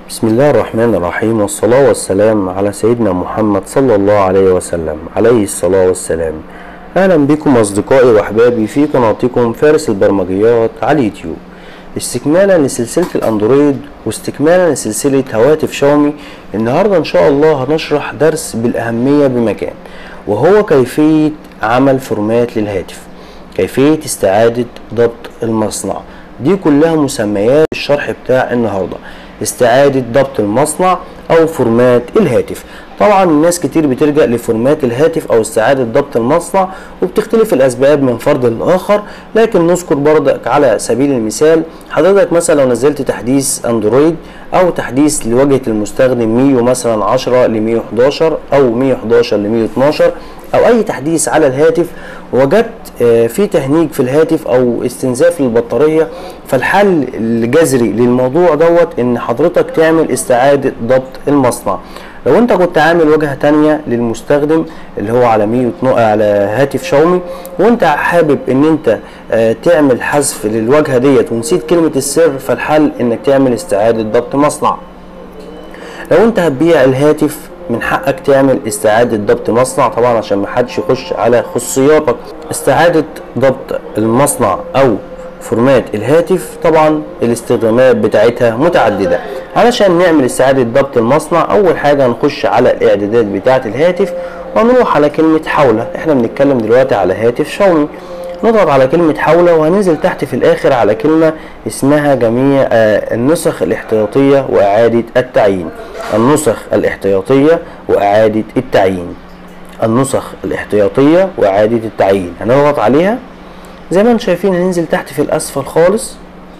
بسم الله الرحمن الرحيم والصلاة والسلام على سيدنا محمد صلى الله عليه وسلم عليه الصلاة والسلام أهلا بكم أصدقائي وأحبابي في قناتكم فارس البرمجيات على اليوتيوب استكمالا لسلسلة الأندرويد واستكمالا لسلسلة هواتف شاومي النهاردة إن شاء الله هنشرح درس بالأهمية بمكان وهو كيفية عمل فورمات للهاتف كيفية استعادة ضبط المصنع دي كلها مسميات الشرح بتاع النهارده استعادة ضبط المصنع أو فورمات الهاتف طبعا الناس كتير بتلجأ لفورمات الهاتف أو استعادة ضبط المصنع وبتختلف الأسباب من فرد لآخر لكن نذكر برضك على سبيل المثال حضرتك مثلا لو نزلت تحديث أندرويد أو تحديث لواجهة المستخدم ميو مثلا 10 ل 111 أو 111 ل 112 أو أي تحديث على الهاتف وجدت في تهنيج في الهاتف او استنزاف للبطاريه فالحل الجذري للموضوع دوت ان حضرتك تعمل استعاده ضبط المصنع لو انت كنت عامل واجهه تانية للمستخدم اللي هو على 100 على هاتف شاومي وانت حابب ان انت تعمل حذف للواجهه ديت ونسيت كلمه السر فالحل انك تعمل استعاده ضبط مصنع لو انت هتبيع الهاتف من حقك تعمل استعادة ضبط مصنع طبعا عشان محدش يخش على خصوصياتك استعادة ضبط المصنع او فورمات الهاتف طبعا الاستخدامات بتاعتها متعددة علشان نعمل استعادة ضبط المصنع اول حاجة هنخش على الاعدادات بتاعة الهاتف ونروح على كلمة حولة احنا بنتكلم دلوقتي على هاتف شاومي نضغط على كلمة حولة وهننزل تحت في الآخر على كلمة اسمها جميع النسخ الاحتياطية وإعادة التعيين النسخ الاحتياطية وإعادة التعيين النسخ الاحتياطية وإعادة التعيين هنضغط عليها زي ما انتم شايفين هننزل تحت في الأسفل خالص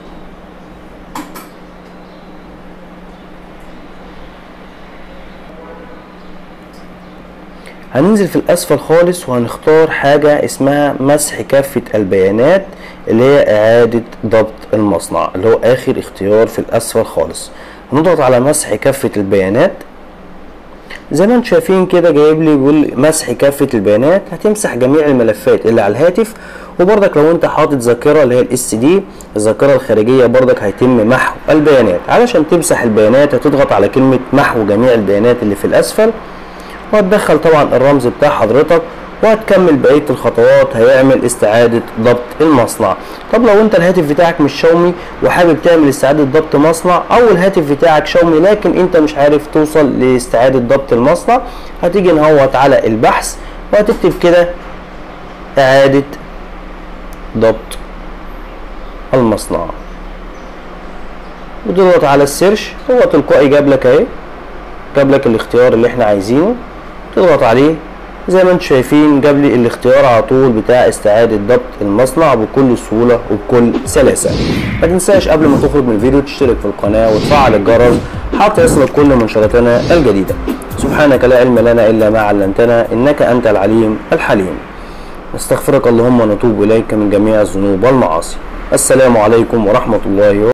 هننزل في الاسفل خالص وهنختار حاجة اسمها مسح كافة البيانات اللي هي اعادة ضبط المصنع اللي هو اخر اختيار في الاسفل خالص هنضغط على مسح كافة البيانات زي ما انتم شايفين كده جايب لي بيقول مسح كافة البيانات هتمسح جميع الملفات اللي على الهاتف وبرضك لو انت حاطط ذاكرة اللي هي الاس دي الذاكرة الخارجية برضك هيتم محو البيانات علشان تمسح البيانات هتضغط على كلمة محو جميع البيانات اللي في الاسفل وهتدخل طبعا الرمز بتاع حضرتك وهتكمل بقيه الخطوات هيعمل استعاده ضبط المصنع طب لو انت الهاتف بتاعك مش شاومي وحابب تعمل استعاده ضبط مصنع او الهاتف بتاعك شاومي لكن انت مش عارف توصل لاستعاده ضبط المصنع هتيجي نهوت على البحث وهتكتب كده اعاده ضبط المصنع وتضغط على السيرش هو تلقائي جاب لك اهي جاب لك الاختيار اللي احنا عايزينه تضغط عليه زي ما انتم شايفين جاب لي الاختيار على طول بتاع استعادة ضبط المصنع بكل سهولة وبكل سلاسة ما تنساش قبل ما تخرج من الفيديو تشترك في القناة وتفعل الجرس حتى يصلك كل منشوراتنا الجديدة سبحانك لا علم لنا إلا ما علمتنا إنك أنت العليم الحليم نستغفرك اللهم ونتوب إليك من جميع الذنوب والمعاصي السلام عليكم ورحمة الله وبركاته